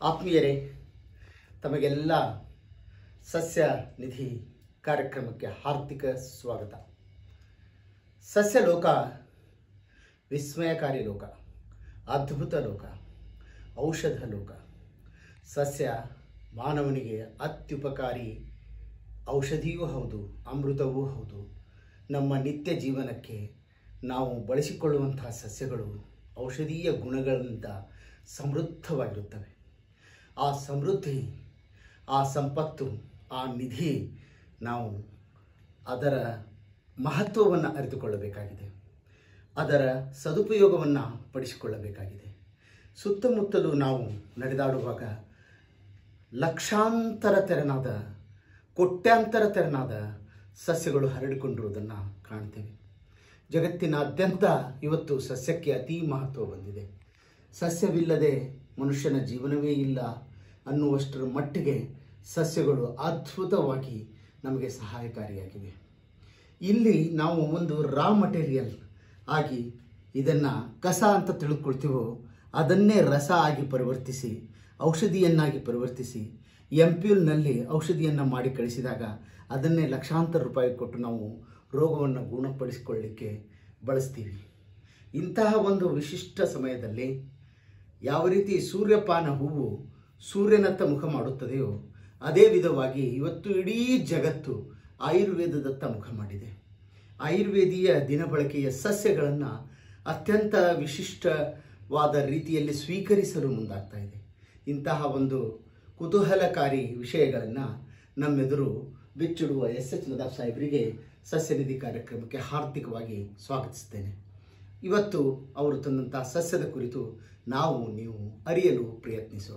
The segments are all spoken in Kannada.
ಆತ್ಮೀಯರೇ ತಮಗೆಲ್ಲ ಸಸ್ಯ ನಿಧಿ ಕಾರ್ಯಕ್ರಮಕ್ಕೆ ಹಾರ್ದಿಕ ಸ್ವಾಗತ ಸಸ್ಯ ಲೋಕ ವಿಸ್ಮಯಕಾರಿ ಲೋಕ ಅದ್ಭುತ ಲೋಕ ಔಷಧ ಲೋಕ ಸಸ್ಯ ಮಾನವನಿಗೆ ಅತ್ಯುಪಕಾರಿ ಔಷಧಿಯೂ ಹೌದು ಅಮೃತವೂ ಹೌದು ನಮ್ಮ ನಿತ್ಯ ಜೀವನಕ್ಕೆ ನಾವು ಬಳಸಿಕೊಳ್ಳುವಂತಹ ಸಸ್ಯಗಳು ಔಷಧೀಯ ಗುಣಗಳಿಂದ ಸಮೃದ್ಧವಾಗಿರುತ್ತವೆ ಆ ಸಮೃದ್ಧಿ ಆ ಸಂಪತ್ತು ಆ ನಿಧಿ ನಾವು ಅದರ ಮಹತ್ವವನ್ನು ಅರಿತುಕೊಳ್ಳಬೇಕಾಗಿದೆ ಅದರ ಸದುಪಯೋಗವನ್ನು ಪಡಿಸಿಕೊಳ್ಳಬೇಕಾಗಿದೆ ಸುತ್ತಮುತ್ತಲೂ ನಾವು ನಡೆದಾಡುವಾಗ ಲಕ್ಷಾಂತರ ತೆರನಾದ ಕೋಟ್ಯಾಂತರ ತೆರನಾದ ಸಸ್ಯಗಳು ಹರಡಿಕೊಂಡಿರುವುದನ್ನು ಕಾಣ್ತೇವೆ ಜಗತ್ತಿನಾದ್ಯಂತ ಇವತ್ತು ಸಸ್ಯಕ್ಕೆ ಅತೀ ಮಹತ್ವ ಬಂದಿದೆ ಸಸ್ಯವಿಲ್ಲದೆ ಮನುಷ್ಯನ ಜೀವನವೇ ಇಲ್ಲ ಅನ್ನುವಷ್ಟರ ಮಟ್ಟಿಗೆ ಸಸ್ಯಗಳು ಅದ್ಭುತವಾಗಿ ನಮಗೆ ಸಹಾಯಕಾರಿಯಾಗಿವೆ ಇಲ್ಲಿ ನಾವು ಒಂದು ರಾ ಮಟೀರಿಯಲ್ ಆಗಿ ಇದನ್ನು ಕಸ ಅಂತ ತಿಳ್ಕೊಳ್ತೀವೋ ಅದನ್ನೇ ರಸ ಆಗಿ ಪರಿವರ್ತಿಸಿ ಔಷಧಿಯನ್ನಾಗಿ ಪರಿವರ್ತಿಸಿ ಎಂಪ್ಯೂಲ್ನಲ್ಲಿ ಔಷಧಿಯನ್ನು ಮಾಡಿ ಕಳಿಸಿದಾಗ ಅದನ್ನೇ ಲಕ್ಷಾಂತರ ರೂಪಾಯಿ ಕೊಟ್ಟು ನಾವು ರೋಗವನ್ನು ಗುಣಪಡಿಸಿಕೊಳ್ಳಿಕ್ಕೆ ಬಳಸ್ತೀವಿ ಇಂತಹ ಒಂದು ವಿಶಿಷ್ಟ ಸಮಯದಲ್ಲಿ ಯಾವ ರೀತಿ ಸೂರ್ಯಪಾನ ಹೂವು ಸೂರ್ಯನತ್ತ ಮುಖ ಮಾಡುತ್ತದೆಯೋ ಅದೇ ವಿಧವಾಗಿ ಇವತ್ತು ಇಡೀ ಜಗತ್ತು ಆಯುರ್ವೇದದತ್ತ ಮುಖ ಮಾಡಿದೆ ಆಯುರ್ವೇದೀಯ ದಿನಬಳಕೆಯ ಸಸ್ಯಗಳನ್ನು ಅತ್ಯಂತ ವಿಶಿಷ್ಟವಾದ ರೀತಿಯಲ್ಲಿ ಸ್ವೀಕರಿಸಲು ಮುಂದಾಗ್ತಾ ಇದೆ ಇಂತಹ ಒಂದು ಕುತೂಹಲಕಾರಿ ವಿಷಯಗಳನ್ನು ನಮ್ಮೆದುರು ಬಿಚ್ಚಿಡುವ ಎಸ್ ಎಚ್ ನದಾಫ್ ಸಾಹೇಬರಿಗೆ ಸಸ್ಯನಿಧಿ ಕಾರ್ಯಕ್ರಮಕ್ಕೆ ಹಾರ್ದಿಕವಾಗಿ ಸ್ವಾಗತಿಸ್ತೇನೆ ಇವತ್ತು ಅವರು ತಂದಂತಹ ಸಸ್ಯದ ಕುರಿತು ನಾವು ನೀವು ಅರಿಯಲು ಪ್ರಯತ್ನಿಸೋಣ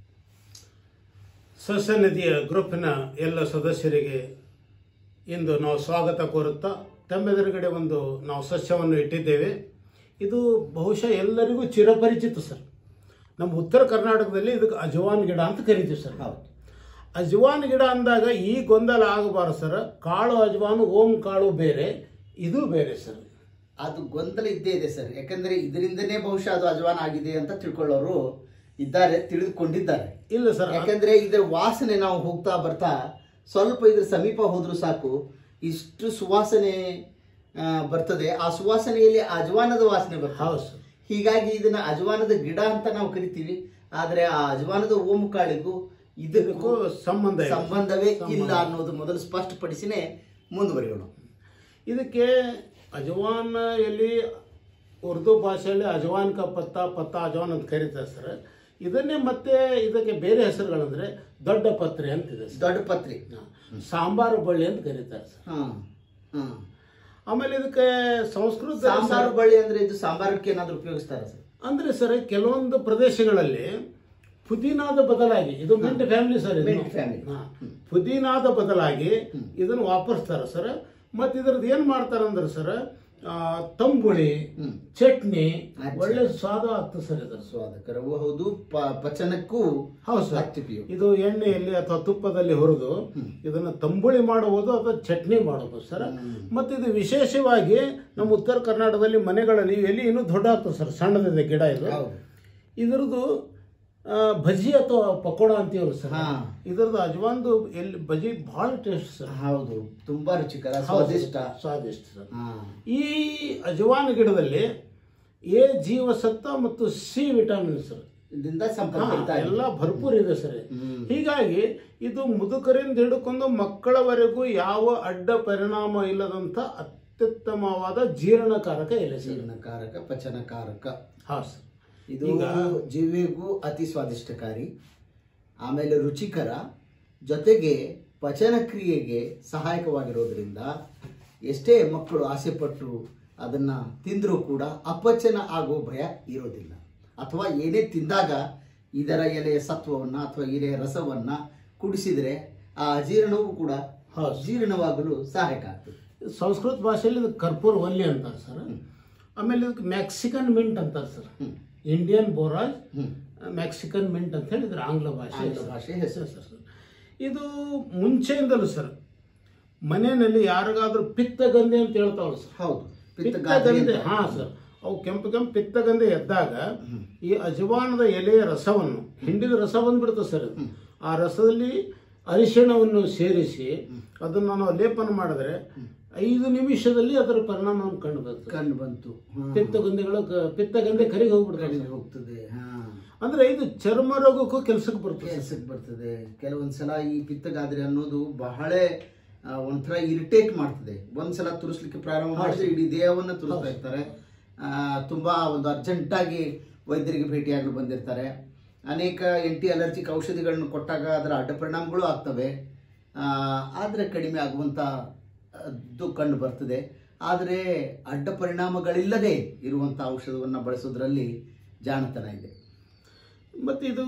ಸಸ್ಯ ನಿಧಿಯ ಗ್ರೂಪಿನ ಎಲ್ಲ ಸದಸ್ಯರಿಗೆ ಇಂದು ನಾವು ಸ್ವಾಗತ ಕೋರುತ್ತಾ ತಮ್ಮೆದುರುಗಡೆ ಒಂದು ನಾವು ಸಸ್ಯವನ್ನು ಇಟ್ಟಿದ್ದೇವೆ ಇದು ಬಹುಶಃ ಎಲ್ಲರಿಗೂ ಚಿರಪರಿಚಿತ ಸರ್ ನಮ್ಮ ಉತ್ತರ ಕರ್ನಾಟಕದಲ್ಲಿ ಇದಕ್ಕೆ ಅಜವಾನ್ ಗಿಡ ಅಂತ ಕರಿತೀವಿ ಸರ್ ಹೌದು ಅಜವಾನ್ ಗಿಡ ಅಂದಾಗ ಈ ಗೊಂದಲ ಆಗಬಾರ್ದು ಸರ್ ಕಾಳು ಅಜವಾನು ಓಂ ಕಾಳು ಬೇರೆ ಇದು ಬೇರೆ ಸರ್ ಅದು ಗೊಂದಲ ಇದ್ದೇ ಇದೆ ಸರ್ ಯಾಕಂದ್ರೆ ಇದರಿಂದನೇ ಬಹುಶಃ ಅದು ಅಜವಾನ್ ಆಗಿದೆ ಅಂತ ತಿಳ್ಕೊಳ್ಳೋರು ಇದ್ದಾರೆ ತಿಳಿದುಕೊಂಡಿದ್ದಾರೆ ಇಲ್ಲ ಸರ್ ಯಾಕಂದ್ರೆ ಇದರ ವಾಸನೆ ನಾವು ಹೋಗ್ತಾ ಬರ್ತಾ ಸ್ವಲ್ಪ ಇದ್ರ ಸಮೀಪ ಹೋದ್ರೂ ಸಾಕು ಇಷ್ಟು ಸುವಾಸನೆ ಆ, ಬರ್ತದೆ ಆ ಸುವಾಸನೆಯಲ್ಲಿ ಅಜವಾನದ ವಾಸನೆ ಬರ್ತದೆ ಹೌದು ಸರ್ ಹೀಗಾಗಿ ಇದನ್ನ ಅಜವಾನದ ಗಿಡ ಅಂತ ನಾವು ಕರಿತೀವಿ ಆದ್ರೆ ಆ ಅಜವಾನದ ಓಂ ಕಾಳಿಗೂ ಇದಕ್ಕೂ ಇದಕ್ಕೂ ಸಂಬಂಧ ಇದೆ. ಸಂಬಂಧವೇ ಇಲ್ಲ ಸಂಬಂಧ. ಅನ್ನೋದು ಮೊದಲು ಸ್ಪಷ್ಟಪಡಿಸಿನೇ ಮುಂದುವರಿಯೋಣ ಇದಕ್ಕೆ ಅಜವಾನ್ ಎಲ್ಲಿ ಉರ್ದು ಭಾಷೆಯಲ್ಲಿ ಅಜವಾನ್ ಕ ಪತ್ತ ಪತ್ತ ಅಜವಾನ್ ಅಂತ ಕರೀತಾರೆ ಸರ್ ಇದನ್ನೇ ಮತ್ತೆ ಇದಕ್ಕೆ ಬೇರೆ ಹೆಸರುಗಳಂದ್ರೆ ದೊಡ್ಡ ಪತ್ರೆ ಅಂತಿದೆ ಸರ್ ದೊಡ್ಡ ಪತ್ರಿ ಹಾ. ಸಾಂಬಾರು ಬಳ್ಳಿ ಅಂತ ಕರೀತಾರೆ ಸರ್ ಹಾ ಹಾ ಆಮೇಲೆ ಇದಕ್ಕೆ ಸಂಸ್ಕೃತ ಸಾಂಬಾರು ಬಳ್ಳಿ ಅಂದ್ರೆ ಇದು ಸಾಂಬಾರಕ್ಕೆ ಏನಾದ್ರು ಉಪಯೋಗಿಸ್ತಾರ ಸರ್ ಅಂದ್ರೆ ಸರ್ ಕೆಲವೊಂದು ಪ್ರದೇಶಗಳಲ್ಲಿ ಪುದೀನಾದ ಬದಲಾಗಿ ಇದು ಮಿಂಟ್ ಫ್ಯಾಮಿಲಿ ಸರ್ ಇದು Mint family. ಹಾ. ಪುದೀನಾದ ಬದಲಾಗಿ ಇದನ್ನು ವಾಪರಿಸ್ತಾರೆ ಸರ್ ಮತ್ತೆ ಇದ್ರದ್ದು ಏನ್ ಮಾಡ್ತಾರೆ ಅಂದ್ರೆ ಸರ್ ಆ, ತಂಬುಳಿ ಹ್ಮ್. ಚಟ್ನಿ ಅಚ್ಚ. ಒಳ್ಳೆ ಸ್ವಾದ ಆಗ್ತದೆ ಸರ್ ಇದು ಸ್ವಾದಕರವೂ ಹೌದು ಪ- ಪಚನಕ್ಕೂ ಹೌದು ಸರ್ ಅತ್ಯುಪಯೋಗ ಇದು ಎಣ್ಣೆಯಲ್ಲಿ ಅಥವಾ ತುಪ್ಪದಲ್ಲಿ ಹುರಿದು ಇದನ್ನ ತಂಬುಳಿ ಮಾಡಬಹುದು ಅಥವಾ ಚಟ್ನಿ ಮಾಡಬಹುದು ಸರ್ ಮತ್ತೆ ಇದು ವಿಶೇಷವಾಗಿ ನಮ್ಮ ಉತ್ತರ ಕರ್ನಾಟಕದಲ್ಲಿ ಮನೆಗಳಲ್ಲಿ ಎಲ್ಲಿ ಇನ್ನೂ ದೊಡ್ಡ ಆಗ್ತದೆ ಸರ್ ಸಣ್ಣದಿದೆ ಗಿಡ ಇದು ಹೌದು ಇದ್ರದ್ದು ಆ, ಭಜಿ ಅಥವಾ ಪಕೋಡ ಅಂತೀವ್ರಿ ಸರ್ ಹಾ. ಇದ್ರದ್ದು ಅಜವಾನ್ದು ಎಲ್ಲಿ ಭಜಿ ಬಹಳ ಟೇಸ್ಟ್ ಸರ್ ಹೌದು ತುಂಬಾ ರುಚಿಕರ ಸ್ವಾದಿಷ್ಟ ಸ್ವಾದಿಷ್ಟ ಸರ್ ಹಾ ಈ ಅಜವಾನ್ ಗಿಡದಲ್ಲಿ ಎ ಜೀವಸತ್ವ ಮತ್ತು ಸಿ ವಿಟಮಿನ್ ಸರ್ ಇದರಿಂದ ಸಂಪರ್ಕ ಹಾ, ಇರ್ತಾ ಇದೆ. ಎಲ್ಲ ಭರ್ಪೂರ್ ಇದೆ ಸರ್ ಹ್ಮ್. ಹೀಗಾಗಿ ಇದು ಮುದುಕರಿಂದ ಹಿಡ್ಕೊಂಡು ಮಕ್ಕಳವರೆಗೂ ಯಾವ ಅಡ್ಡ ಪರಿಣಾಮ ಇಲ್ಲದಂತ ಅತ್ಯುತ್ತಮವಾದ ಜೀರ್ಣಕಾರಕ ಎಲೆ ಸರ್ ಜೀರ್ಣಕಾರಕ ಪಚನಕಾರಕ ಹಾ ಸರ್ ಇದು ಈಗ- ಜೀವಿಗೂ ಅತಿ ಸ್ವಾದಿಷ್ಟಕಾರಿ ಆಮೇಲೆ ರುಚಿಕರ ಜೊತೆಗೆ ಪಚನ ಕ್ರಿಯೆಗೆ ಸಹಾಯಕವಾಗಿರೋದ್ರಿಂದ ಎಷ್ಟೇ ಮಕ್ಕಳು ಆಸೆ ಪಟ್ಟು ಅದನ್ನ ತಿಂದರೂ ಕೂಡ ಅಪಚನ ಆಗೋ ಭಯ ಇರೋದಿಲ್ಲ ಅಥವಾ ಏನೇ ತಿಂದಾಗ ಇದರ ಎಲೆಯ ಸತ್ವವನ್ನ ಅಥವಾ ಎಲೆಯ ರಸವನ್ನ ಕುಡಿಸಿದ್ರೆ ಆ ಅಜೀರ್ಣವೂ ಕೂಡ ಹೌದು. ಜೀರ್ಣವಾಗಲು ಸಹಾಯಕ ಆಗ್ತದೆ ಸಂಸ್ಕೃತ ಭಾಷೆಯಲ್ಲಿ ಇದು ಕರ್ಪೂರ ವಲ್ಲಿ ಅಂತಾರೆ ಸರ್ ಆಮೇಲೆ ಇದಕ್ಕೆ ಮೆಕ್ಸಿಕನ್ ಮಿಂಟ್ ಅಂತಾರೆ ಸರ್ ಹ್ಮ್. ಇಂಡಿಯನ್ ಬೋರಾಜ್ ಹ್ಮ್. ಮೆಕ್ಸಿಕನ್ ಮಿಂಟ್ ಅಂತ ಹೇಳಿದ್ರೆ ಆಂಗ್ಲ ಭಾಷೆ ಆಂಗ್ಲ ಭಾಷೆ ಹೆಸರು. ಸರ್ ಸರ್ ಇದು ಮುಂಚೆಯಿಂದಲೂ ಸರ್ ಮನೆಯಲ್ಲಿ ಯಾರಿಗಾದ್ರೂ ಪಿತ್ತಗಂಧೆ ಅಂತ ಹೇಳ್ತಾವಲ್ಲ ಸರ್ ಹೌದು ಪಿತ್ತಗಾದ್ರೆ ಪಿತ್ತಗಂಧೆ ಅಂತ. ಹಾ ಸರ್ ಅವು ಕೆಂಪು ಕೆಂಪು ಪಿತ್ತಗಂಧೆ ಎದ್ದಾಗ ಈ ಅಜವಾನದ ಎಲೆಯ ರಸವನ್ನು ಹಿಂಡಿದ ರಸ ಬಂದ್ಬಿಡುತ್ತೆ ಸರ್ ಅದು. ಆ ರಸದಲ್ಲಿ ಅರಿಶಿಣವನ್ನು ಸೇರಿಸಿ ಅದನ್ನು ನಾವು ಲೇಪನ ಮಾಡಿದ್ರೆ ಐದು ನಿಮಿಷದಲ್ಲಿ ಅದರ ಪರಿಣಾಮ ಕಂಡು ಬರ್ತದೆ ಕಂಡು ಬಂತು ಹ್ಮ್. ಪಿತ್ತಗಂಧೆಗಳು ಕ- ಪಿತ್ತಗಂಧೆ ಕರಿಗೆ ಹೋಗ್ಬಿಡ್ತದೆ ಕಡಿಮೆ ಹೋಗ್ತದೆ ಹಾ ಅಂದ್ರೆ ಇದು ಚರ್ಮ ರೋಗಕ್ಕೂ ಕೆಲಸಕ್ಕೆ ಬರ್ತದೆ ಕೆಲ್ಸಕ್ಕೆ ಬರ್ತದೆ ಕೆಲವೊಂದ್ಸಲ ಈ ಪಿತ್ತಗಾದ್ರೆ ಅನ್ನೋದು ಬಹಳ ಆ, ಒಂಥರ ಇರಿಟೇಟ್ ಮಾಡ್ತದೆ ಒಂದ್ಸಲ ತುರಿಸ್ಲಿಕ್ಕೆ ಪ್ರಾರಂಭ ಮಾಡಿದ್ರೆ ಇಡೀ ದೇಹವನ್ನ ತುರಿಸ್ತಾ ಇರ್ತಾರೆ ಆ, ತುಂಬಾ ಒಂದು ಅರ್ಜೆಂಟಾಗಿ ವೈದ್ಯರಿಗೆ ಭೇಟಿಯಾಗಲು ಬಂದಿರ್ತಾರೆ ಅನೇಕ ಎಂಟಿ ಅಲರ್ಜಿಕ್ ಔಷಧಿಗಳನ್ನು ಕೊಟ್ಟಾಗ ಅದರ ಅಡ್ಡ ಪರಿಣಾಮಗಳು ಆಗ್ತವೆ ಆ, ಆದ್ರೆ ಕಡಿಮೆ ಆಗುವಂತ ಅದು ಕಂಡು ಬರ್ತದೆ ಆದರೆ ಅಡ್ಡ ಪರಿಣಾಮಗಳಿಲ್ಲದೆ ಇರುವಂತ ಔಷಧವನ್ನು ಬಳಸೋದ್ರಲ್ಲಿ ಜಾಣತನ ಇದೆ ಮತ್ತೆ ಇದು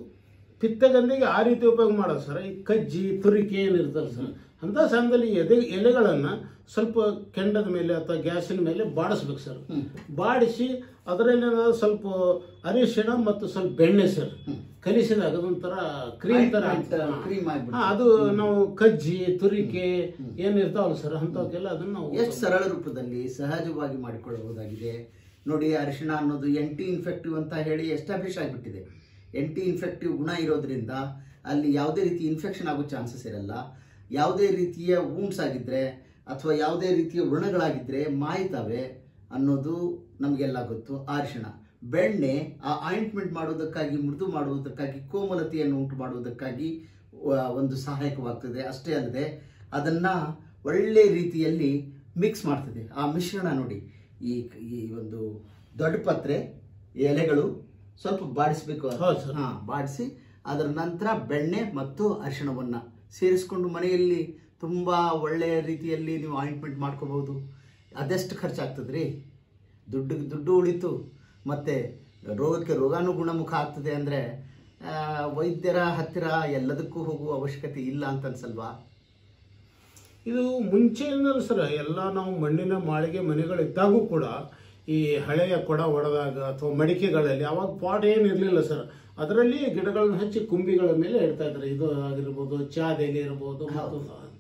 ಪಿತ್ತಗಂಧೆಗೆ ಆ ರೀತಿ ಉಪಯೋಗ ಮಾಡೋದು ಸರ್ ಈ ಕಜ್ಜಿ ತುರಿಕೆ ಏನಿರ್ತದೆ ಸರ್ ಅಂತ ಸಮಯದಲ್ಲಿ ಎದೆ ಎಲೆಗಳನ್ನು ಸ್ವಲ್ಪ ಕೆಂಡದ ಮೇಲೆ ಅಥವಾ ಗ್ಯಾಸಿನ ಮೇಲೆ ಬಾಡಿಸ್ಬೇಕು ಸರ್ ಬಾಡಿಸಿ ಅದರಲ್ಲಿ ಸ್ವಲ್ಪ ಅರಿಶಿಣ ಮತ್ತು ಸ್ವಲ್ಪ ಬೆಣ್ಣೆ ಸರ್ ಕಲಿಸಿದಾಗ ಅದೊಂಥರ ಕ್ರೀಮ್ ತರ ಆಗ್ತದೆ. ಕ್ರೀಮ್ ಆಗ್ಬಿಡುತ್ತೆ. ಹಾ, ಅದು ನಾವು ಕಜ್ಜಿ ತುರಿಕೆ ಏನಿರ್ತಾವಲ್ಲ ಸರ್ ಅಂಥವಕ್ಕೆಲ್ಲ ಅದನ್ನ ನಾವು ಎಷ್ಟು ಸರಳ ರೂಪದಲ್ಲಿ ಸಹಜವಾಗಿ ಮಾಡಿಕೊಳ್ಳಬಹುದಾಗಿದೆ ನೋಡಿ ಅರಿಶಿಣ ಅನ್ನೋದು ಎಂಟಿ ಇನ್ಫೆಕ್ಟಿವ್ ಅಂತ ಹೇಳಿ ಎಸ್ಟಾಬ್ಲಿಷ್ ಆಗಿಬಿಟ್ಟಿದೆ ಎಂಟಿ ಇನ್ಫೆಕ್ಟಿವ್ ಗುಣ ಇರೋದ್ರಿಂದ ಅಲ್ಲಿ ಯಾವುದೇ ರೀತಿ ಇನ್ಫೆಕ್ಷನ್ ಆಗೋ ಚಾನ್ಸಸ್ ಇರಲ್ಲ ಯಾವುದೇ ರೀತಿಯ ವೂಂಡ್ಸ್ ಆಗಿದ್ರೆ ಅಥವಾ ಯಾವುದೇ ರೀತಿಯ ವ್ರಣಗಳಾಗಿದ್ರೆ ಮಾಯ್ತವೆ ಅನ್ನೋದು ನಮಗೆಲ್ಲ ಗೊತ್ತು ಅರಿಶಿಣ ಬೆಣ್ಣೆ ಆ ಆಯಿಂಟ್ಮೆಂಟ್ ಮಾಡುವುದಕ್ಕಾಗಿ ಮೃದು ಮಾಡುವುದಕ್ಕಾಗಿ ಕೋಮಲತೆಯನ್ನು ಉಂಟು ಮಾಡುವುದಕ್ಕಾಗಿ ವ- ಒಂದು ಸಹಾಯಕವಾಗ್ತದೆ ಅಷ್ಟೇ ಅಲ್ಲದೆ ಅದನ್ನ ಒಳ್ಳೆ ರೀತಿಯಲ್ಲಿ ಮಿಕ್ಸ್ ಮಾಡ್ತದೆ ಆ ಮಿಶ್ರಣ ನೋಡಿ ಈ ಈ ಒಂದು ದೊಡ್ಡ ಪತ್ರೆ ಎಲೆಗಳು ಸ್ವಲ್ಪ ಬಾಡಿಸ್ಬೇಕು ಹೌದು ಸರ್. ಹಾ ಬಾಡಿಸಿ ಅದರ ನಂತರ ಬೆಣ್ಣೆ ಮತ್ತು ಅರಿಶಿಣವನ್ನ ಸೇರಿಸ್ಕೊಂಡು ಮನೆಯಲ್ಲಿ ತುಂಬಾ ಒಳ್ಳೆಯ ರೀತಿಯಲ್ಲಿ ನೀವು ಆಯಿಂಟ್ಮೆಂಟ್ ಮಾಡ್ಕೋಬಹುದು ಅದೆಷ್ಟು ಖರ್ಚಾಗ್ತದ್ರಿ ದುಡ್ಡು ದುಡ್ಡು ಉಳಿತು ಮತ್ತೆ ರೋಗಕ್ಕೆ ರೋಗಾನು ಗುಣಮುಖ ಆಗ್ತದೆ ಅಂದ್ರೆ ಆ, ವೈದ್ಯರ ಹತ್ತಿರ ಎಲ್ಲದಕ್ಕೂ ಹೋಗುವ ಅವಶ್ಯಕತೆ ಇಲ್ಲ ಅಂತ ಅನ್ಸಲ್ವಾ ಇದು ಮುಂಚೆಯಿಂದಲೂ ಸರ್ ಎಲ್ಲ ನಾವು ಮಣ್ಣಿನ ಮಾಳಿಗೆ ಮನೆಗಳಿದ್ದಾಗೂ ಕೂಡ ಈ ಹಳೆಯ ಕೊಡ ಒಡೆದಾಗ ಅಥವಾ ಮಡಿಕೆಗಳಲ್ಲಿ ಅವಾಗ ಪಾಟ್ ಏನು ಇರಲಿಲ್ಲ ಸರ್ ಅದರಲ್ಲಿ ಗಿಡಗಳನ್ನು ಹಚ್ಚಿ ಕುಂಬಿಗಳ ಮೇಲೆ ಇಡ್ತಾ ಇದ್ದಾರೆ ಇದು ಆಗಿರ್ಬೋದು ಚಾದೆಲೆ ಇರ್ಬೋದು ಮತ್ತು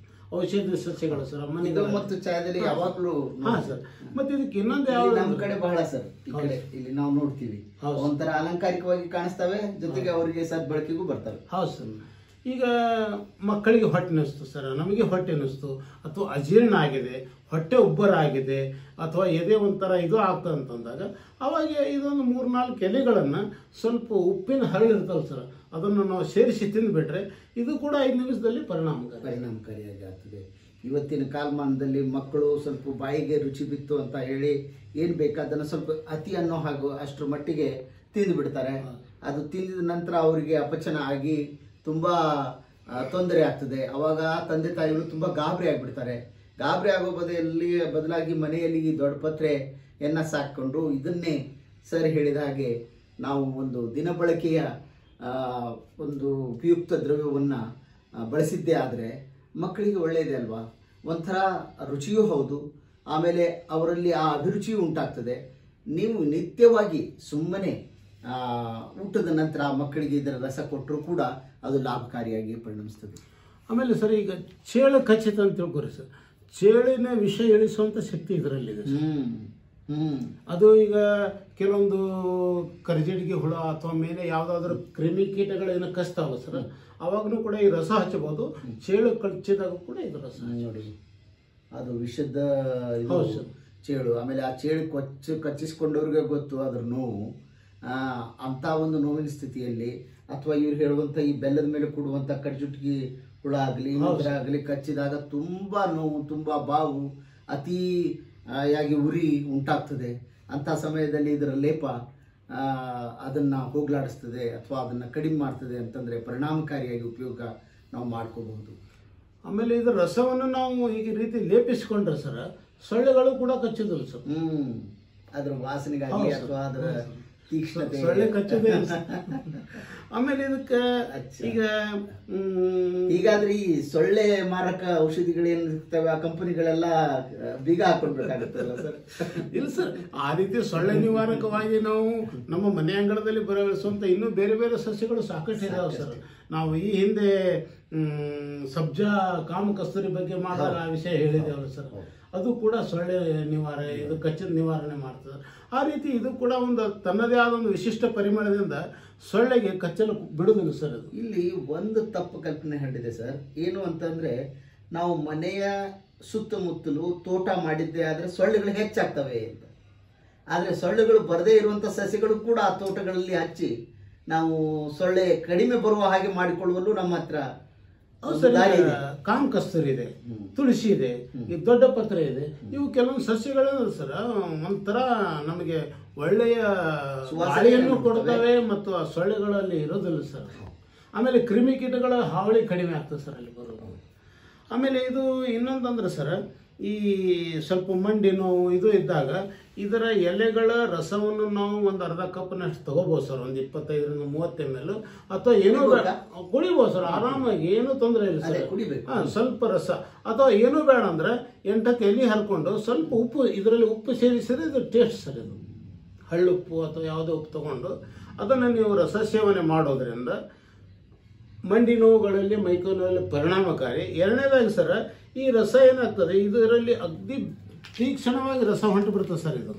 ಔಷಧಿ ಸಸ್ಯಗಳು ಸರ್ ಇದು ಮನೆಗಳು ಮತ್ತು ಚಾಯದಲ್ಲಿ ಯಾವಾಗ್ಲೂ ಹಾ ಸರ್ ಮತ್ತೆ ಇದಕ್ಕೆ ಇನ್ನೊಂದು ಇಲ್ಲಿ ಯಾವ ನಮ್ಮ ಕಡೆ ಬಹಳ ಸರ್ ಈ ಕಡೆ ಇಲ್ಲಿ ನಾವು ನೋಡ್ತೀವಿ ಹೌದು. ಒಂಥರ ಅಲಂಕಾರಿಕವಾಗಿ ಕಾಣಿಸ್ತವೆ ಜೊತೆಗೆ ಅವರಿಗೆ ಸದ್ಬಳಕೆಗೂ ಬರ್ತವೆ ಹೌದು ಸರ್ ಈಗ ಮಕ್ಕಳಿಗೆ ಹೊಟ್ಟೆ ಅನ್ನಿಸ್ತು ಸರ್ ನಮಗೆ ಹೊಟ್ಟೆ ಅನ್ನಿಸ್ತು ಅಥವಾ ಅಜೀರ್ಣ ಆಗಿದೆ ಹೊಟ್ಟೆ ಉಬ್ಬರ ಆಗಿದೆ ಅಥವಾ ಎದೆ ಒಂಥರ ಇದು ಆಗ್ತದೆ ಅಂತಂದಾಗ ಅವಾಗ ಇದೊಂದು ಮೂರ್ನಾಲ್ಕು ಎಲೆಗಳನ್ನು ಸ್ವಲ್ಪ ಉಪ್ಪಿನ ಹರಳಿರ್ತಾವೆ ಸರ್ ಅದನ್ನು ನಾವು ಸೇರಿಸಿ ತಿಂದುಬಿಟ್ರೆ ಇದು ಕೂಡ ಐದು ನಿಮಿಷದಲ್ಲಿ ಪರಿಣಾಮಕಾರಿ ಪರಿಣಾಮಕಾರಿಯಾಗಿ ಆಗ್ತದೆ ಇವತ್ತಿನ ಕಾಲಮಾನದಲ್ಲಿ ಮಕ್ಕಳು ಸ್ವಲ್ಪ ಬಾಯಿಗೆ ರುಚಿ ಬಿತ್ತು ಅಂತ ಹೇಳಿ ಏನ್ ಬೇಕು ಅದನ್ನ ಸ್ವಲ್ಪ ಅತಿ ಅನ್ನೋ ಹಾಗೂ ಅಷ್ಟರ ಮಟ್ಟಿಗೆ ತಿಂದು ಬಿಡ್ತಾರೆ ಅದು ತಿಂದಿದ ನಂತರ ಅವರಿಗೆ ಅಪಚನ ಆಗಿ ತುಂಬಾ ಆ, ತೊಂದರೆ ಆಗ್ತದೆ ಅವಾಗ ತಂದೆ ತಾಯಿಗಳು ತುಂಬಾ ಗಾಬರಿ ಆಗ್ಬಿಡ್ತಾರೆ ಗಾಬರಿ ಆಗೋ ಬದಲಿ ಬದಲಾಗಿ ಮನೆಯಲ್ಲಿ ಈ ದೊಡ್ಡ ಪತ್ರೆಯನ್ನ ಸಾಕೊಂಡು ಇದನ್ನೇ ಸರ್ ಹೇಳಿದ ಹಾಗೆ ನಾವು ಒಂದು ದಿನಬಳಕೆಯ ಆ, ಒಂದು ಉಪಯುಕ್ತ ದ್ರವ್ಯವನ್ನ ಆ, ಬಳಸಿದ್ದೇ ಆದರೆ ಮಕ್ಕಳಿಗೆ ಒಳ್ಳೆಯದೇ ಅಲ್ವಾ ಒಂಥರ ರುಚಿಯೂ ಹೌದು ಆಮೇಲೆ ಅವರಲ್ಲಿ ಆ ಅಭಿರುಚಿಯೂ ಉಂಟಾಗ್ತದೆ ನೀವು ನಿತ್ಯವಾಗಿ ಸುಮ್ಮನೆ ಆ, ಊಟದ ನಂತರ ಆ ಮಕ್ಕಳಿಗೆ ಇದರ ರಸ ಕೊಟ್ಟರೂ ಕೂಡ ಅದು ಲಾಭಕಾರಿಯಾಗಿ ಪರಿಣಮಿಸ್ತದೆ ಆಮೇಲೆ ಸರ್ ಈಗ ಚೇಳು ಖಚಿತ ಅಂತ ತಿಳ್ಕೊರಿ ಸರ್ ಚೇಳಿನ ವಿಷ ಇಳಿಸುವಂಥ ಶಕ್ತಿ ಇದರಲ್ಲಿದೆ ಸರ್. ಹ್ಮ್ ಹ್ಮ್ ಅದು ಈಗ ಕೆಲವೊಂದು ಕರ್ಜಡಿಗೆ ಹುಳ ಅಥವಾ ಮೇಲೆ ಯಾವುದಾದ್ರೂ ಕ್ರಿಮಿ ಕೀಟಗಳೇನು ಕಚ್ತಾವ ಸರ್ ಅವಾಗಲೂ ಕೂಡ ಈ ರಸ ಹಚ್ಚಬಹುದು ಚೇಳು ಕಚ್ಚಿದಾಗ ಕೂಡ ಇದು ರಸ ನೋಡಿ ಅದು ವಿಷದ ಇದು ಹೌದು ಸರ್. ಚೇಳು ಆಮೇಲೆ ಆ ಚೇಳು ಕೊಚ್ಚು ಕಚ್ಚಿಸ್ಕೊಂಡವ್ರಿಗೆ ಗೊತ್ತು ಅದ್ರ ನೋವು ಆ, ಅಂತ ಒಂದು ನೋವಿನ ಸ್ಥಿತಿಯಲ್ಲಿ ಅಥವಾ ಇವ್ರು ಹೇಳುವಂತ ಈ ಬೆಲ್ಲದ ಮೇಲೆ ಕೊಡುವಂತ ಕಡ್ಜುಟ್ಗಿ ಹುಳ ಆಗಲಿ ಇನ್ನೊಂದರ ಆಗಲಿ ಕಚ್ಚಿದಾಗ ತುಂಬಾ ನೋವು ತುಂಬಾ ಬಾವು ಅತಿ ಆ, ಯಾಗಿ ಉರಿ ಉಂಟಾಗ್ತದೆ ಅಂತ ಸಮಯದಲ್ಲಿ ಇದರ ಲೇಪ ಆ, ಅದನ್ನ ಹೋಗ್ಲಾಡಿಸ್ತದೆ ಅಥವಾ ಅದನ್ನ ಕಡಿಮೆ ಮಾಡ್ತದೆ ಅಂತಂದ್ರೆ ಪರಿಣಾಮಕಾರಿಯಾಗಿ ಉಪಯೋಗ ನಾವು ಮಾಡ್ಕೋಬಹುದು ಆಮೇಲೆ ಇದರ ರಸವನ್ನು ನಾವು ಈ ರೀತಿ ಲೇಪಿಸಿಕೊಂಡ್ರೆ ಸರ್ ಸೊಳ್ಳೆಗಳು ಕೂಡ ಕಚ್ಚೋದಿಲ್ಲ ಸರ್ ಹ್ಮ್ ಅದ್ರ ವಾಸನೆಗಾಗಿ ಹೌದು ಸರ್. ಅಥವಾ ಅದರ ತೀಕ್ಷ್ಣತೆ ಸೊಳ್ಳೆ ಕಚ್ಚೋದೇ ಇಲ್ಲ ಸರ್. ಆಮೇಲೆ ಇದಕ್ಕೆ ಅಚ್ಚಾ. ಈಗ ಮ್, ಹೀಗಾದ್ರೆ ಈ ಸೊಳ್ಳೆ ಮಾರಕ ಔಷಧಿಗಳೇನು ಇರ್ತವೆ ಆ ಕಂಪನಿಗಳೆಲ್ಲ ಬೀಗ ಹಾಕೊಳ್ಬೇಕಾಗತ್ತಲ್ಲ ಸರ್ ಇಲ್ಲ ಸರ್ ಆ ರೀತಿ ಸೊಳ್ಳೆ ನಿವಾರಕವಾಗಿ ನಾವು ನಮ್ಮ ಮನೆ ಅಂಗಳದಲ್ಲಿ ಬೆಳೆಸುವಂತ ಇನ್ನೂ ಬೇರೆ ಬೇರೆ ಸಸ್ಯಗಳು ಸಾಕಷ್ಟು ಇದಾವೆ ಸರ್ ನಾವು ಈ ಹಿಂದೆ ಮ್, ಸಬ್ಜಾ ಕಾಮ ಕಸ್ತೂರಿ ಬಗ್ಗೆ ಮಾಡುವಾಗ ಆ ವಿಷಯ ಹೇಳಿದ್ದೇವಲ್ಲ ಸರ್ ಅದು ಕೂಡ ಸೊಳ್ಳೆ ನಿವಾರಣೆ ಇದು ಕಚ್ಚಿದ ನಿವಾರಣೆ ಮಾಡ್ತದೆ ಆ ರೀತಿ ಇದು ಕೂಡ ಒಂದು ತನ್ನದೇ ಆದ ಒಂದು ವಿಶಿಷ್ಟ ಪರಿಮಳದಿಂದ ಸೊಳ್ಳೆಗೆ ಕಚ್ಚಲು ಬಿಡುದಿಲ್ಲ ಸರ್ ಅದು ಇಲ್ಲಿ ಒಂದು ತಪ್ಪು ಕಲ್ಪನೆ ಹರಡಿದೆ ಸರ್ ಏನು ಅಂತಂದ್ರೆ ನಾವು ಮನೆಯ ಸುತ್ತಮುತ್ತಲು ತೋಟ ಮಾಡಿದ್ದೆ ಆದ್ರೆ ಸೊಳ್ಳೆಗಳು ಹೆಚ್ಚಾಗ್ತವೆ ಅಂತ ಆದ್ರೆ ಸೊಳ್ಳೆಗಳು ಬರದೇ ಇರುವಂತ ಸಸ್ಯಗಳು ಕೂಡ ಆ ತೋಟಗಳಲ್ಲಿ ಹಚ್ಚಿ ನಾವು ಸೊಳ್ಳೆ ಕಡಿಮೆ ಬರುವ ಹಾಗೆ ಮಾಡಿಕೊಳ್ಳುವಲ್ಲೂ ನಮ್ಮ ಹತ್ರ ಹೌದು ಒಂದು ಸರ್ ದಾರಿ ಈಗ ಇದೆ. ಕಾಮ್ ಕಸ್ತೂರಿ ಇದೆ ತುಳಸಿ ಇದೆ ಈ ದೊಡ್ಡ ಪತ್ರ ಇದೆ ಇವು ಕೆಲವೊಂದು ಸಸ್ಯಗಳು ಸರ್ ಒಂಥರ ನಮಗೆ ಒಳ್ಳೆಯ ಸುವಾಸನೆ ಗಾಳಿಯನ್ನು ಕೊಡ್ತವೆ. ಕೊಡ್ತವೆ ಮತ್ತು ಆ ಸೊಳ್ಳೆಗಳಲ್ಲಿ ಇರೋದಿಲ್ಲ ಸರ್ ಆಮೇಲೆ ಕ್ರಿಮಿಕೀಟಗಳ ಹಾವಳಿ ಕಡಿಮೆ ಆಗ್ತದೆ ಸರ್ ಅಲ್ಲಿ ಬರೋದು ಆಮೇಲೆ ಇದು ಇನ್ನೊಂದಂದ್ರೆ ಸರ್ ಈ ಸ್ವಲ್ಪ ಮಂಡಿ ನೋವು ಇದು ಇದ್ದಾಗ ಇದರ ಎಲೆಗಳ ರಸವನ್ನು ನಾವು ಒಂದು ಅರ್ಧ ಕಪ್ನಷ್ಟು ತಗೋಬೋದು ಸರ್ ಒಂದು ಇಪ್ಪತ್ತೈದರಿಂದ ಮೂವತ್ತು ಎಮ್ ಎಲ್ ಅಥವಾ ಏನೋ ಬೇಡ ಕುಡಿಬೋದು ಸರ್ ಆರಾಮಾಗಿ ಏನೂ ತೊಂದರೆ ಇಲ್ಲ ಅದೇ ಸರ್ ಕುಡಿಬೇಕು ಹಾ, ಸ್ವಲ್ಪ ರಸ ಅಥವಾ ಏನೂ ಬೇಡ ಅಂದ್ರೆ ಎಂಟತ್ತು ಎಲೆ ಹರ್ಕೊಂಡು ಸ್ವಲ್ಪ ಉಪ್ಪು ಇದರಲ್ಲಿ ಉಪ್ಪು ಸೇರಿಸಿದ್ರೆ ಇದು ಟೇಸ್ಟ್ ಸರ್ ಇದು ಹಳ್ಳುಪ್ಪು ಅಥವಾ ಯಾವುದೇ ಉಪ್ಪು ತಗೊಂಡು ಅದನ್ನು ನೀವು ರಸ ಸೇವನೆ ಮಾಡೋದ್ರಿಂದ ಮಂಡಿ ನೋವುಗಳಲ್ಲಿ ಮೈಕೈ ನೋವಲ್ಲಿ ಪರಿಣಾಮಕಾರಿ ಎರಡನೇದಾಗಿ ಸರ್ ಈ ರಸ ಏನಾಗ್ತದೆ ಇದರಲ್ಲಿ ಅಗ್ದಿ ತೀಕ್ಷ್ಣವಾಗಿ ರಸ ಹೊಂಟು ಬಿಡ್ತದೆ ಸರ್ ಇದು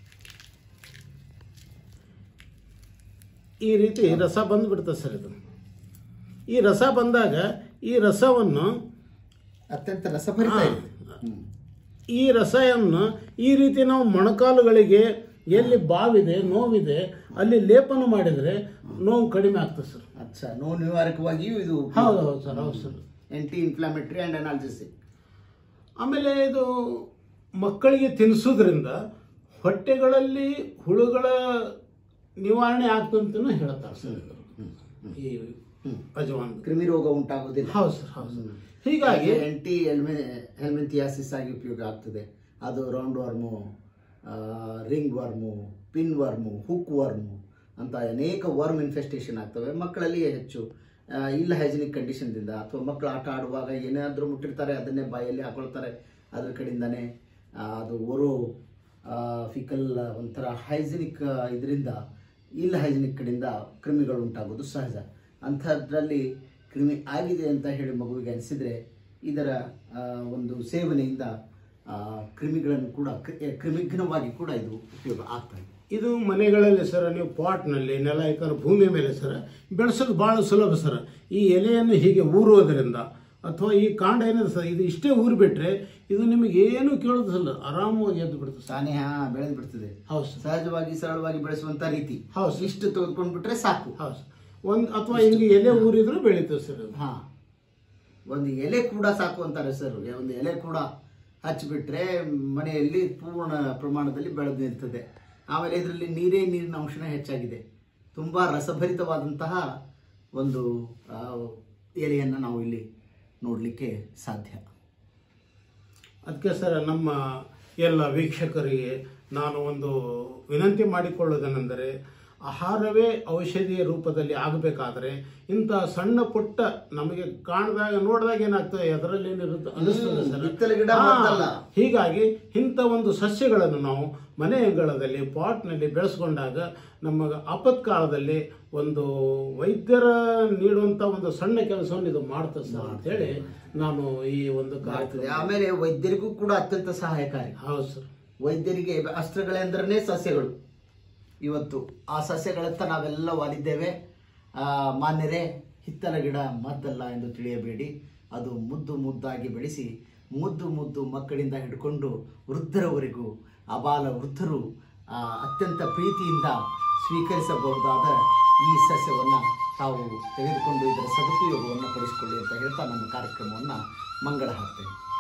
ಈ ರೀತಿ ರಸ ಬಂದ್ಬಿಡ್ತದೆ ಸರ್ ಇದು ಈ ರಸ ಬಂದಾಗ ಈ ರಸವನ್ನು ಅತ್ಯಂತ ರಸಭರಿತ ಇದೆ ಹ್ಮ್. ಈ ರಸವನ್ನು ಈ ರೀತಿ ನಾವು ಮೊಣಕಾಲುಗಳಿಗೆ ಎಲ್ಲಿ ಬಾವಿದೆ ನೋವಿದೆ ಅಲ್ಲಿ ಲೇಪನ ಮಾಡಿದರೆ ನೋವು ಕಡಿಮೆ ಆಗ್ತದೆ ಸರ್ ಅಚ್ಚಾ ನೋವು ನಿವಾರಕವಾಗಿಯೂ ಇದು ಹೌದು ಹೌದು ಸರ್ ಹೌದು sir anti inflammatory and analgesic ಆಮೇಲೆ ಇದು ಮಕ್ಕಳಿಗೆ ತಿನ್ನಿಸೋದ್ರಿಂದ ಹೊಟ್ಟೆಗಳಲ್ಲಿ ಹುಳುಗಳ ನಿವಾರಣೆ ಆಗ್ತಂತನೂ ಹೇಳ್ತಾರೆ ಸರ್ ಇದು. ಈ ಅಜವಾನ್ ಕ್ರಿಮಿ ರೋಗ ಉಂಟಾಗುವುದಿಲ್ಲ ಹೌದು ಸರ್ ಹೌದು ಸರ್ ಹೀಗಾಗಿ ಆಂಟಿ ಹೆಲ್ಮೆಂಥಿಯಾಸಿಸ್ ಆಗಿ ಉಪಯೋಗ ಆಗ್ತದೆ ಅದು round worm ring worm pin worm hook worm ಅಂತ ಅನೇಕ ವರ್ಮ್ ಇನ್ಫೆಸ್ಟೇಷನ್ ಆಗ್ತವೆ ಮಕ್ಕಳಲ್ಲಿ ಹೆಚ್ಚು ಆ, ಇಲ್ಲ ಹೈಜಿನಿಕ್ ಕಂಡೀಷನ್ದಿಂದ ಅಥವಾ ಮಕ್ಕಳು ಆಟ ಆಡುವಾಗ ಏನಾದರೂ ಮುಟ್ಟಿರ್ತಾರೆ ಅದನ್ನೇ ಬಾಯಲ್ಲಿ ಹಾಕೊಳ್ತಾರೆ ಅದ್ರ ಕಡೆಯಿಂದನೇ ಆ, ಅದು ಓರೋ ಫಿಕಲ್ ಒಂಥರ ಹೈಜಿನಿಕ್ ಇದರಿಂದ ಇಲ್ಲ ಹೈಜಿನಿಕ್ ಕಡೆಯಿಂದ ಕ್ರಿಮಿಗಳು ಉಂಟಾಗೋದು ಸಹಜ ಅಂಥದ್ರಲ್ಲಿ ಕ್ರಿಮಿ ಆಗಿದೆ ಅಂತ ಹೇಳಿ ಮಗುವಿಗೆ ಅನಿಸಿದರೆ ಇದರ ಆ, ಒಂದು ಸೇವನೆಯಿಂದ ಆ, ಕ್ರಿಮಿಗಳನ್ನು ಕೂಡ ಕ್ರಿ- ಕ್ರಿಮಿಘ್ನವಾಗಿ ಕೂಡ ಇದು ಉಪಯೋಗ ಆಗ್ತದೆ ಇದು ಮನೆಗಳಲ್ಲಿ ಸರ್ ನೀವು ಪಾಟ್ನಲ್ಲಿ ನೆಲ ಇಕ್ಕರ ಭೂಮಿ ಮೇಲೆ ಸರ್ ಬೆಳೆಸೋದು ಭಾಳ ಸುಲಭ ಸರ್ ಈ ಎಲೆಯನ್ನು ಹೀಗೆ ಊರುವುದರಿಂದ ಅಥವಾ ಈ ಕಾಂಡ ಏನಿದೆ ಸರ್ ಇದು ಇಷ್ಟೇ ಊರಿ ಬಿಟ್ರೆ ಇದು ನಿಮಗೆ ಏನು ಕೇಳೋದಿಲ್ಲ ಆರಾಮವಾಗಿ ಎದ್ದು ಬಿಡ್ತದೆ ಸರ್ ತಾನೇ ಹಾ ಬೆಳೆದು ಬಿಡ್ತದೆ ಹೌದು ಸರ್ ಸಹಜವಾಗಿ ಸರಳವಾಗಿ ಬೆಳೆಸುವಂತ ರೀತಿ ಹೌದು ಸರ್ ಇಷ್ಟು ತೆಗೆದುಕೊಂಡ್ಬಿಟ್ರೆ ಸಾಕು ಹೌದು ಸರ್ ಒಂದು ಅಥವಾ ಹಿಂಗೆ ಎಲೆ ಊರಿದ್ರು ಬೆಳೀತದೆ ಸರ್ ಅದು ಹಾ ಒಂದು ಎಲೆ ಕೂಡ ಸಾಕು ಅಂತಾರೆ ಸರ್ ಒಂದು ಎಲೆ ಕೂಡ ಹಚ್ಚಿಬಿಟ್ರೆ ಮನೆಯಲ್ಲಿ ಪೂರ್ಣ ಪ್ರಮಾಣದಲ್ಲಿ ಬೆಳೆದು ನಿಲ್ತದೆ ಆಮೇಲೆ ಇದರಲ್ಲಿ ನೀರೇ ನೀರಿನ ಅಂಶನ ಹೆಚ್ಚಾಗಿದೆ ತುಂಬ ರಸಭರಿತವಾದಂತಹ ಒಂದು ಆ, ಎಲೆಯನ್ನು ನಾವು ಇಲ್ಲಿ ನೋಡಲಿಕ್ಕೆ ಸಾಧ್ಯ ಅದಕ್ಕೆ ಸರ್ ನಮ್ಮ ಎಲ್ಲ ವೀಕ್ಷಕರಿಗೆ ನಾನು ಒಂದು ವಿನಂತಿ ಮಾಡಿಕೊಳ್ಳೋದೇನೆಂದರೆ ಆಹಾರವೇ ಔಷಧಿಯ ರೂಪದಲ್ಲಿ ಆಗಬೇಕಾದ್ರೆ ಇಂಥ ಸಣ್ಣ ಪುಟ್ಟ ನಮಗೆ ಕಾಣದಾಗ ನೋಡಿದಾಗ ಏನಾಗ್ತದೆ ಅದರಲ್ಲಿ ಏನಿರುತ್ತೆ ಅನಿಸ್ತದೆ ಸರ್ ಹಿತ್ತಲ ಗಿಡ ಹಾ, ಮದ್ದಲ್ಲ. ಹೀಗಾಗಿ ಇಂಥ ಒಂದು ಸಸ್ಯಗಳನ್ನು ನಾವು ಮನೆ ಅಂಗಳದಲ್ಲಿ ಪಾಟ್ನಲ್ಲಿ ಬೆಳೆಸ್ಕೊಂಡಾಗ ನಮಗೆ ಆಪತ್ಕಾಲದಲ್ಲಿ ಒಂದು ವೈದ್ಯರ ನೀಡುವಂಥ ಒಂದು ಸಣ್ಣ ಕೆಲಸವನ್ನು ಇದು ಮಾಡ್ತದೆ ಸರ್ ಅಂತೇಳಿ ನಾನು ಈ ಒಂದು ಆಗ್ತದೆ ಕಾರ್ಯಕ್ರಮ ಆಮೇಲೆ ವೈದ್ಯರಿಗೂ ಕೂಡ ಅತ್ಯಂತ ಸಹಾಯಕಾರಿ ಹೌದು ಸರ್ ವೈದ್ಯರಿಗೆ ಅಸ್ತ್ರಗಳೆಂದ್ರೇ ಸಸ್ಯಗಳು ಇವತ್ತು ಆ ಸಸ್ಯಗಳತ್ತ ನಾವೆಲ್ಲ ಒಲಿದ್ದೇವೆ ಆ, ಮಾನ್ಯರೇ ಹಿತ್ತಲ ಗಿಡ ಮದ್ದಲ್ಲ ಎಂದು ತಿಳಿಯಬೇಡಿ ಅದು ಮುದ್ದು ಮುದ್ದಾಗಿ ಬೆಳೆಸಿ ಮುದ್ದು ಮುದ್ದು ಮಕ್ಕಳಿಂದ ಹಿಡ್ಕೊಂಡು ವೃದ್ಧರವರೆಗೂ ಅಬಾಲ ವೃದ್ಧರು ಆ, ಅತ್ಯಂತ ಪ್ರೀತಿಯಿಂದ ಸ್ವೀಕರಿಸಬಹುದಾದ ಈ ಸಸ್ಯವನ್ನು ತಾವು ತೆಗೆದುಕೊಂಡು ಇದರ ಸದುಪಯೋಗವನ್ನು ಪಡಿಸಿಕೊಳ್ಳಿ ಅಂತ ಹೇಳ್ತಾ ನಮ್ಮ ಕಾರ್ಯಕ್ರಮವನ್ನು ಮಂಗಳ ಹಾಕ್ತೇವೆ